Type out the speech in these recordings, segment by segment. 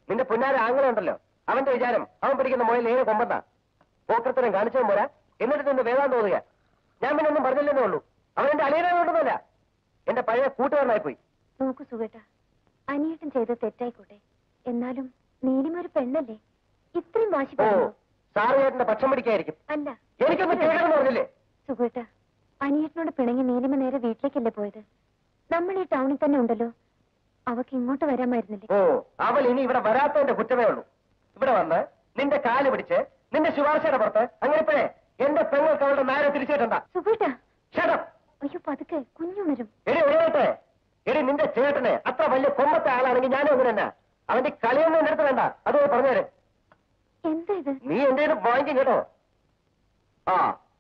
നിന്റെ പുന്നാര ആംഗലം ഉണ്ടല്ലോ അവന്റെ വിചാരം അവൻ പിടിക്കുന്ന മുയൽ ഏത് കൊമ്പത്താ പോക്കൃത്തരം കാണിച്ചതും പോരാ എന്നിട്ട് നിന്ന് വേദാൻ തോന്നുക ഞാൻ പിന്നെ ഒന്നും പറഞ്ഞില്ലെന്നേ ഉള്ളൂ അവൻ എന്റെ അളിയനൊന്നുമല്ല എന്റെ പഴയ കൂട്ടുകാരനായി പോയി നോക്കൂ സുഖേട്ട അനിയേട്ടൻ ചെയ്ത് തെറ്റായിക്കോട്ടെ എന്നാലും നീലിമ ഒരു പെണ്ണല്ലേ ഇത്രയും വാശി ഓ പറഞ്ഞു സാറ് ചേട്ടന്റെ പക്ഷം പിടിക്കായിരിക്കും അല്ല എനിക്കൊന്ന് കേൾക്കണം പറഞ്ഞില്ലേ സുഖേട്ട അനിയേട്ടനോട് പിണങ്ങി നീലിമ നേരെ വീട്ടിലേക്കല്ലേ പോയത് നമ്മൾ ഈ ടൗണിൽ തന്നെ ഉണ്ടല്ലോ അവക്ക് ഇങ്ങോട്ട് വരാമായിരുന്നില്ലേ ഓ അവൾ ഇനി ഇവിടെ വരാത്തതിന്റെ കുറ്റമേ ഉള്ളൂ ഇവിടെ വന്ന് നിന്റെ കാല് പിടിച്ച് നിന്റെ ശുപാർശയുടെ പുറത്ത് അങ്ങനെ ഇപ്പോഴേ എന്റെ പെങ്ങൾക്ക് അവളുടെ നേരെ തിരിച്ചിട്ടുണ്ട സുഖേട്ട ക്ഷണം അയ്യോ പതുക്കെ കുഞ്ഞുണരും എടി ഒഴിയട്ടെ എടി നിന്റെ ചേട്ടനെ അത്ര വലിയ കൊമ്പത്തെ ആളാണെങ്കിൽ ഞാനും അങ്ങനെ തന്നെ അവന്റെ കളിയൊന്നും എന്റെ അടുത്ത് വേണ്ട അത് പോയി പറഞ്ഞേര് എന്താ ഇത് നീ എന്തേലും വാങ്ങിക്കും കേട്ടോ ആ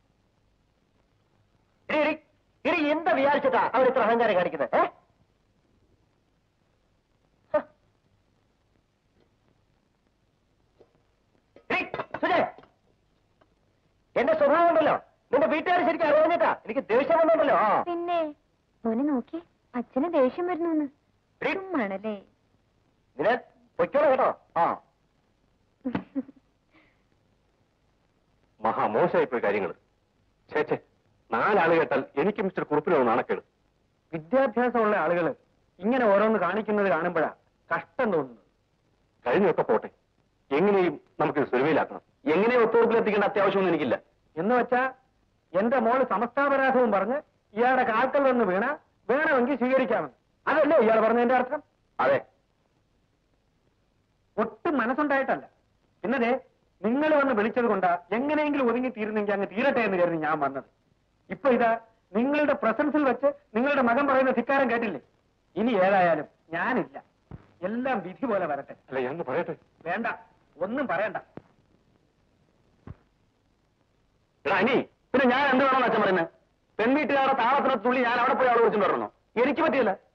എടി എടി എടി എന്താ വിചാരിച്ചിട്ടാ അവർ ഇത്ര അഹങ്കാരം കാണിക്കുന്നത് ഏ ഹ. എടി, സുജയ്, എന്റെ സ്വഭാവം ഉണ്ടല്ലോ നിന്റെ വീട്ടുകാർ ശരിക്കും അറിയാഞ്ഞിട്ടാ എനിക്ക് ദേഷ്യം വന്നുണ്ടല്ലോ ആ പിന്നെ മോനെ നോക്കി അച്ഛന് ദേഷ്യം വരുന്നു എടി, ചുമ്മാണല്ലേ നിന്നെ പൊയ്ക്കോളൂ കേട്ടോ ആ മഹാമോശമായിപ്പോയി കാര്യങ്ങൾ ചേച്ചേ നാലാള് കേട്ടാൽ എനിക്ക് മിസ്റ്റർ കുറുപ്പിനോ നാണക്കേട് വിദ്യാഭ്യാസമുള്ള ആളുകൾ ഇങ്ങനെ ഓരോന്ന് കാണിക്കുന്നത് കാണുമ്പോഴാ കഷ്ടം തോന്നുന്നത് കഴിഞ്ഞൊക്കെ പോട്ടെ എങ്ങനെയും നമുക്ക് സുരവയിലാക്കണം എങ്ങനെ ഒത്തുതീർപ്പിലെത്തിക്കേണ്ട അത്യാവശ്യമൊന്നും എനിക്കില്ല എന്ന് വെച്ചാ എന്റെ മോള് സമസ്താപരാധവും പറഞ്ഞ് ഇയാളുടെ കാൽക്കൽ വന്ന് വീണ വേണമെങ്കിൽ സ്വീകരിക്കാമെന്ന് അതല്ലേ ഇയാൾ പറഞ്ഞതിന്റെ അർത്ഥം അതെ ഒട്ടും മനസ്സുണ്ടായിട്ടല്ല പിന്നെ നിങ്ങൾ വന്ന് വിളിച്ചത് കൊണ്ടാ എങ്ങനെയെങ്കിലും ഒതുങ്ങി തീരുന്നെങ്കിൽ അങ്ങ് തീരട്ടെ എന്ന് കരുതി ഞാൻ വന്നത് ഇപ്പൊ ഇതാ നിങ്ങളുടെ പ്രസൻസിൽ വെച്ച് നിങ്ങളുടെ മകൻ പറയുന്ന ധിക്കാരം കേട്ടില്ലേ ഇനി ഏതായാലും ഞാനില്ല എല്ലാം വിധി പോലെ വരട്ടെ അല്ല ഞാൻ പറയട്ടെ വേണ്ട ഒന്നും പറയണ്ട എടാ അനി പിന്നെ ഞാൻ എന്ത് വേണമെന്ന് അച്ഛൻ പറയുന്നത് പെൺവീട്ടുകാരുടെ താളത്തിന് തുള്ളി ഞാൻ അവിടെ പോയി അവിടെ വിളിച്ചു പറഞ്ഞു എനിക്ക് പറ്റിയില്ല